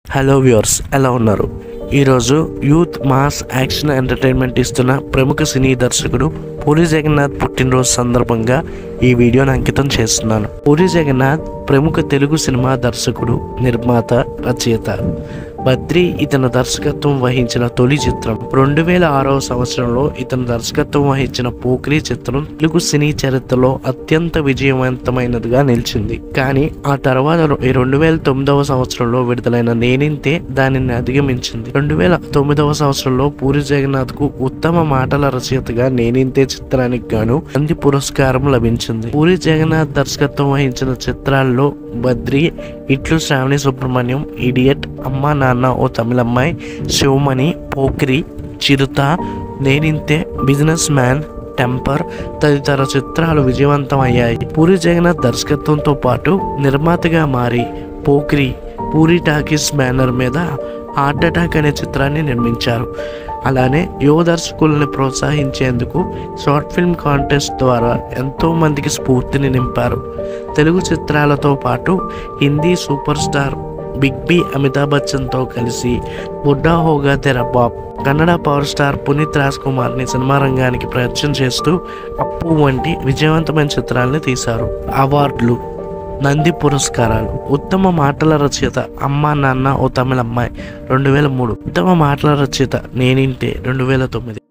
hello viewers ఎలా ఉన్నారు ఈరోజు యూత్ మాస్ యాక్షన్ ఎంటర్టైన్మెంట్ ఇస్తున్న ప్రముఖ సినీ దర్శకుడు పూరి జగన్నాథ్ పుట్టినరోజు సందర్భంగా ఈ వీడియోని అంకితం చేస్తున్నాను పూరి జగన్నాథ్ ప్రముఖ తెలుగు సినిమా దర్శకుడు నిర్మాత రచయిత బద్రి ఇతని దర్శకత్వం వహించిన తొలి చిత్రం రెండు వేల ఆరవ సంవత్సరంలో ఇతను దర్శకత్వం వహించిన పోక్రీ చిత్రం తెలుగు సినీ చరిత్రలో అత్యంత విజయవంతమైనదిగా నిలిచింది కానీ ఆ తర్వాత రెండు వేల తొమ్మిదవ సంవత్సరంలో విడుదలైన నేనింతే దానిని అధిగమించింది రెండు వేల తొమ్మిదవ సంవత్సరంలో పూరి జగన్నాథ్ కు ఉత్తమ మాటల రచయితగా నేనింతే చిత్రానికి గాను నంది పురస్కారం లభించింది పూరి జగన్నాథ్ దర్శకత్వం వహించిన చిత్రాల్లో బద్రి ఇట్లు Shravani Subrahmanyam idiot Amma Nanna O Tamilammayi Sivamani Pokiri Chirutha Neninthe businessman temper తదితర చిత్రాలు విజయవంతమయ్యాయి పూరి జగన్నాథ్ దర్శకత్వంతో పాటు నిర్మాతగా మారి పోక్రి పూరి టాకీస్ బ్యానర్ మీద హార్ట్ అటాక్ అనే చిత్రాన్ని నిర్మించారు అలానే యువ దర్శకుల్ని ప్రోత్సహించేందుకు షార్ట్ ఫిల్మ్ కాంటెస్ట్ ద్వారా ఎంతో మందికి స్ఫూర్తిని నింపారు తెలుగు చిత్రాలతో పాటు Hindi super star big B Amitabh బచ్చన్తో కలిసి బుడ్డా హోగా తెర బాబ్ కన్నడ పవర్ స్టార్ పునీత్ రాజ్ కుమార్ని సినిమా రంగానికి ప్రయత్నం చేస్తూ అప్పు వంటి విజయవంతమైన చిత్రాల్ని తీశారు అవార్డులు నంది పురస్కారాలు ఉత్తమ మాటల రచయిత అమ్మా నాన్న ఓ తమిళ అమ్మాయి రెండు వేల మూడు ఉత్తమ మాటల రచయిత నేనింటే రెండు వేల తొమ్మిది